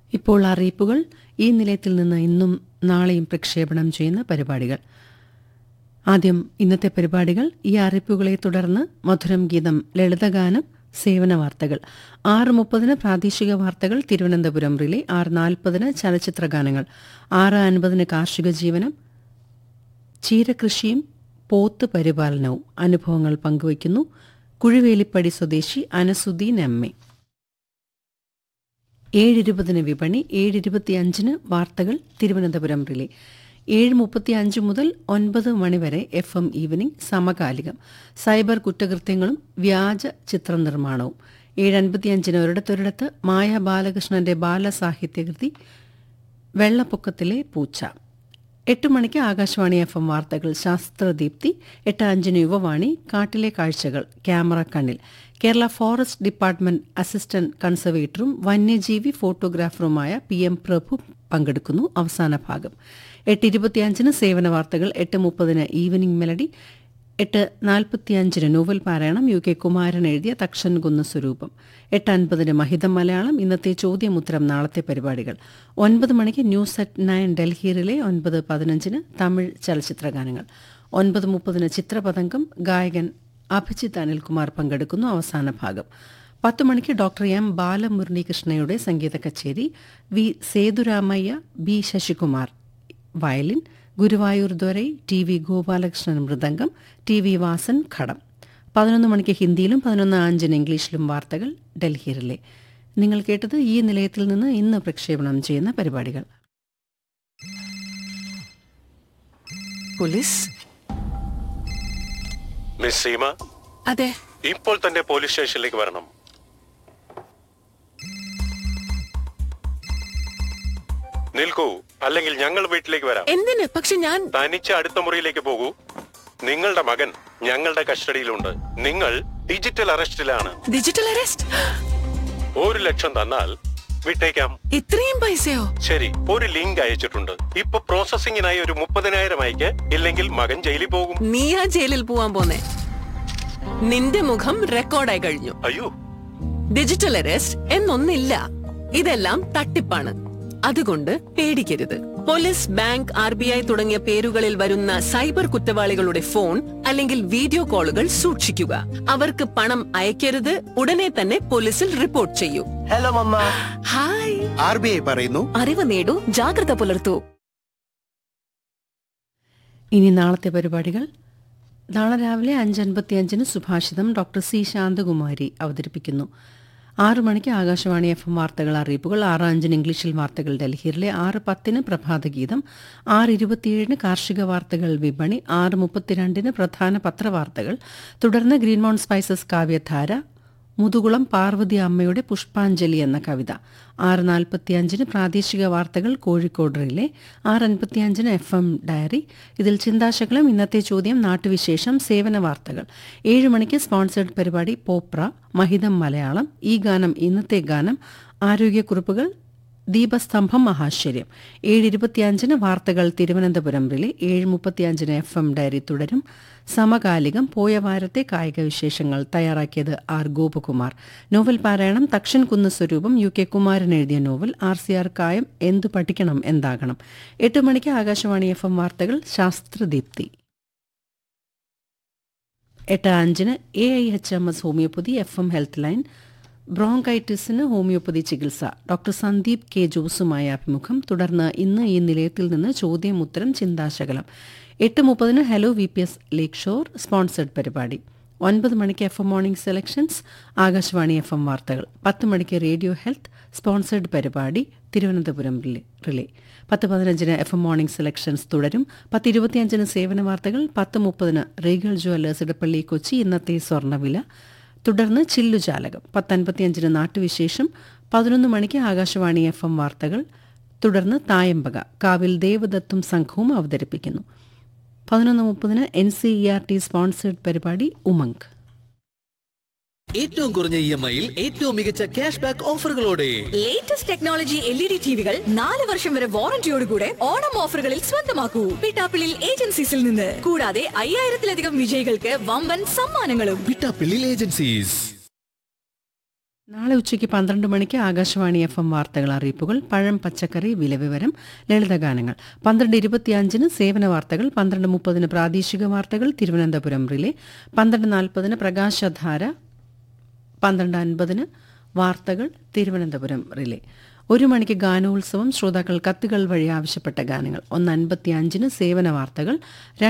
ഇപ്പോൾ അറിയിപ്പുകൾ ഈ നിലയത്തിൽ നിന്ന് ഇന്നും നാളെയും പ്രക്ഷേപണം ചെയ്യുന്ന പരിപാടികൾ ആദ്യം ഇന്നത്തെ പരിപാടികൾ ഈ അറിയിപ്പുകളെ തുടർന്ന് മധുരം ഗീതം ലളിതഗാനം സേവന വാർത്തകൾ ആറ് മുപ്പതിന് പ്രാദേശിക വാർത്തകൾ തിരുവനന്തപുരം റിലേ ആറ് നാൽപ്പതിന് ചലച്ചിത്ര ഗാനങ്ങൾ ആറ് അൻപതിന് കാർഷിക ജീവനം ചീരകൃഷിയും പോത്ത് പരിപാലനവും അനുഭവങ്ങൾ പങ്കുവയ്ക്കുന്നു കുഴിവേലിപ്പടി സ്വദേശി അനസുദ്ദീൻ എം എ ഏഴിരുപതിന് വിപണി ഏഴിരുപത്തിയഞ്ചിന് വാർത്തകൾ തിരുവനന്തപുരം റിലേ ഏഴ് മുപ്പത്തിയഞ്ച് മുതൽ ഒൻപത് മണിവരെ എഫ് എം ഈവനിംഗ് സമകാലികം സൈബർ കുറ്റകൃത്യങ്ങളും വ്യാജ ചിത്രനിർമ്മാണവും ഏഴ് അൻപത്തിയഞ്ചിന് ഒരിടത്തൊരിടത്ത് മായ ബാലകൃഷ്ണന്റെ ബാലസാഹിത്യകൃതി വെള്ളപ്പൊക്കത്തിലെ പൂച്ച എട്ട് മണിക്ക് ആകാശവാണി എഫ് എം വാർത്തകൾ ശാസ്ത്രദീപ്തി എട്ട് അഞ്ചിന് യുവവാണി കാട്ടിലെ കാഴ്ചകൾ ക്യാമറ കണ്ണിൽ കേരള ഫോറസ്റ്റ് ഡിപ്പാർട്ട്മെന്റ് അസിസ്റ്റന്റ് കൺസർവേറ്ററും വന്യജീവി ഫോട്ടോഗ്രാഫറുമായ പി എം പ്രഭു പങ്കെടുക്കുന്നു അവസാന ഭാഗം എട്ട് ഇരുപത്തിയഞ്ചിന് സേവന വാർത്തകൾ എട്ട് മുപ്പതിന് ഈവനിംഗ് മെലഡി എട്ട് നാൽപ്പത്തിയഞ്ചിന് നോവൽ പാരായണം യു കെ കുമാരൻ എഴുതിയ തക്ഷൻ കുന്ന് സ്വരൂപം എട്ട് അൻപതിന് മഹിതം മലയാളം ഇന്നത്തെ ചോദ്യമുത്തരം നാളത്തെ പരിപാടികൾ ഒൻപത് മണിക്ക് ന്യൂസ് അറ്റ് നയൻ ഡൽഹിയിലെ ഒൻപത് പതിനഞ്ചിന് തമിഴ് ചലച്ചിത്രഗാനങ്ങൾ ഒൻപത് മുപ്പതിന് ചിത്രപതംഗം ഗായകൻ അഭിജിത്ത് അനിൽകുമാർ പങ്കെടുക്കുന്നു അവസാന ഭാഗം പത്ത് മണിക്ക് ഡോക്ടർ എം ബാലമുരളീകൃഷ്ണയുടെ സംഗീത കച്ചേരി V Sethuramaiah B Sasikumar violin Guruvayur Dorai T V Gopalakrishnan mridangam T V Vasan ghatam പതിനൊന്ന് മണിക്ക് ഹിന്ദിയിലും പതിനൊന്ന് അഞ്ചിന് ഇംഗ്ലീഷിലും വാർത്തകൾ ഡൽഹിയിലെ നിങ്ങൾ കേട്ടത് ഈ നിലയത്തിൽ നിന്ന് ഇന്ന് പ്രക്ഷേപണം ചെയ്യുന്ന പരിപാടികൾ പോലീസ് മിസ് സീമ അതെ ഇപ്പോൾ തന്നെ പോലീസ് സ്റ്റേഷനിലേക്ക് വരണം നിൽക്കൂ അല്ലെങ്കിൽ ഞങ്ങൾ വീട്ടിലേക്ക് വരാം എന്തിന് പക്ഷെ ഞാൻ തനിച്ച് അടുത്ത മുറിയിലേക്ക് പോകൂ നിങ്ങളുടെ മകൻ ഞങ്ങളുടെ കസ്റ്റഡിയിലുണ്ട് നിങ്ങൾ ഡിജിറ്റൽ അറസ്റ്റിലാണ് ഡിജിറ്റൽ അറസ്റ്റ് ഒരു ലക്ഷം തന്നാൽ വിട്ടേക്കാം ഇത്രയും പൈസയോ ശരി ഒരു ലിങ്ക് അയച്ചിട്ടുണ്ട് ഇപ്പൊ പ്രോസസിംഗിനായി ഒരു മുപ്പതിനായിരം അയക്ക് ഇല്ലെങ്കിൽ മകൻ ജയിലിൽ പോകും നീ ആ ജയിലിൽ പോവാൻ പോന്നെ നിന്റെ മുഖം റെക്കോർഡായി കഴിഞ്ഞു അയ്യോ ഡിജിറ്റൽ അറസ്റ്റ് എന്നൊന്നില്ല ഇതെല്ലാം തട്ടിപ്പാണ് അതുകൊണ്ട് പേടിക്കരുത് police bank R B I തുടങ്ങിയ പേരുകളിൽ വരുന്ന സൈബർ കുറ്റവാളികളുടെ ഫോൺ അല്ലെങ്കിൽ വീഡിയോ കോളുകൾ സൂക്ഷിക്കുക അവർക്ക് പണം അയക്കരുത് ഉടനെ തന്നെ പോലീസിൽ റിപ്പോർട്ട് ചെയ്യൂ hello mamma hi R B I പറയുന്നു അറിവ് നേടൂ ജാഗ്രത പുലർത്തൂ ഇനി നാളത്തെ പരിപാടികൾ നാളെ രാവിലെ അഞ്ചൻപത്തിയഞ്ചിന് സുഭാഷിതം ഡോക്ടർ സി ശാന്തകുമാരി അവതരിപ്പിക്കുന്നു ആറു മണിക്ക് ആകാശവാണി എഫ് എം വാർത്തകൾ അറിയിപ്പുകൾ ആറ് അഞ്ചിന് ഇംഗ്ലീഷിൽ വാർത്തകൾ ഡൽഹിയിലെ ആറ് പത്തിന് പ്രഭാതഗീതം ആറ് ഇരുപത്തിയേഴിന് കാർഷിക വാർത്തകൾ വിപണി ആറ് മുപ്പത്തിരണ്ടിന് പ്രധാന പത്രവാർത്തകൾ തുടർന്ന് ഗ്രീൻമൗൺ സ്പൈസസ് കാവ്യധാര മുതുകുളം പാർവതി അമ്മയുടെ പുഷ്പാഞ്ജലി എന്ന കവിത ആറ് നാൽപ്പത്തിയഞ്ചിന് പ്രാദേശിക വാർത്തകൾ കോഴിക്കോട് റിലെ ആറ് അൻപത്തിയഞ്ചിന് എഫ് എം ഡയറി ഇതിൽ ചിന്താശകലം ഇന്നത്തെ ചോദ്യം നാട്ടുവിശേഷം സേവന വാർത്തകൾ ഏഴ് മണിക്ക് സ്പോൺസേഡ് പരിപാടി പോപ്ര മഹിതം മലയാളം ഈ ഗാനം ഇന്നത്തെ ഗാനം ആരോഗ്യക്കുറിപ്പുകൾ ദീപസ്തംഭം മഹാശ്ചര്യം ഏഴ് ഇരുപത്തിയഞ്ചിന് വാർത്തകൾ തിരുവനന്തപുരം റിലെ ഏഴ് മുപ്പത്തിയഞ്ചിന് എഫ് എം ഡയറി തുടരും സമകാലികം പോയ വാരത്തെ കായിക വിശേഷങ്ങൾ തയ്യാറാക്കിയത് ആർ ഗോപകുമാർ നോവൽ പാരായണം തക്ഷൻ കുന്ന് സ്വരൂപം യു കെ കുമാരൻ എഴുതിയ നോവൽ ആർ സി ആർ കായം എന്തു പഠിക്കണം എന്താകണം എട്ട് മണിക്ക് ആകാശവാണി എഫ് എം വാർത്തകൾ ശാസ്ത്രദീപ്തി എട്ട് അഞ്ചിന് A I H M S homoeopathy F M health line ബ്രോങ്കൈറ്റിസിന് ഹോമിയോപ്പതി ചികിത്സ ഡോക്ടർ സന്ദീപ് കെ ജോസുമായ അഭിമുഖം തുടർന്ന് ഇന്ന് ഈ നിലയത്തിൽ നിന്ന് ചോദ്യം ഉത്തരം ചിന്താശകലം എട്ട് മുപ്പതിന് hello V P S lakeshore sponsored പരിപാടി ഒൻപത് മണിക്ക് F M morning selections Akashvani F M വാർത്തകൾ പത്ത് മണിക്ക് റേഡിയോ ഹെൽത്ത് സ്പോൺസർഡ് പരിപാടി തിരുവനന്തപുരം റിലേ റിലേ പത്ത് പതിനഞ്ചിന് എഫ് എം മോർണിംഗ് സെലക്ഷൻസ് തുടരും പത്ത് ഇരുപത്തിയഞ്ചിന് സേവന വാർത്തകൾ പത്ത് മുപ്പതിന് റീഗൽ ജുവല്ലേഴ്സ് ഇടപ്പള്ളി കൊച്ചി ഇന്നത്തെ സ്വർണ്ണവില തുടർന്ന് ചില്ലുജാലകം പത്തൻപത്തിയഞ്ചിന് നാട്ടുവിശേഷം പതിനൊന്ന് മണിക്ക് ആകാശവാണി എഫ് എം വാർത്തകൾ തുടർന്ന് തായമ്പക കാവിൽ ദേവദത്തും സംഘവും അവതരിപ്പിക്കുന്നു പതിനൊന്ന് മുപ്പതിന് N C E R T sponsored പരിപാടി ഉമങ്ക് ഏറ്റവും കുറഞ്ഞ ഇ എം ഐയിൽ ഏറ്റവും മികച്ച ക്യാഷ് ബാക്ക് ഓഫറുകളോടെ latest technology L E D ടിവികൾ നാല് വർഷം വരെ വാറന്റിയോടുകൂടെ ഓണം ഓഫറുകളിൽ സ്വന്തമാക്കൂ പിട്ടാപ്പിളിൽ ഏജൻസീസിൽ നിന്ന് കൂടാതെ അയ്യായിരത്തിലധികം വിജയികൾക്ക് വമ്പൻ സമ്മാനങ്ങളും പിട്ടാപ്പിള്ളിൽ ഏജൻസീസ് നാളെ ഉച്ചയ്ക്ക് പന്ത്രണ്ട് മണിക്ക് ആകാശവാണി എഫ് എം വാർത്തകൾ അറിയിപ്പുകൾ പഴം പച്ചക്കറി വിലവിവരം ലളിതഗാനങ്ങൾ പന്ത്രണ്ട് ഇരുപത്തിയഞ്ചിന് സേവന വാർത്തകൾ പന്ത്രണ്ട് മുപ്പതിന് പ്രാദേശിക വാർത്തകൾ തിരുവനന്തപുരം റിലേ പന്ത്രണ്ട് നാൽപ്പതിന് പ്രകാശധാര പന്ത്രണ്ട് അൻപതിന് വാർത്തകൾ തിരുവനന്തപുരം റിലേ ഒരു മണിക്ക് ഗാനോത്സവം ശ്രോതാക്കൾ കത്തുകൾ വഴി ആവശ്യപ്പെട്ട ഗാനങ്ങൾ ഒന്ന് അൻപത്തി അഞ്ചിന് സേവന വാർത്തകൾ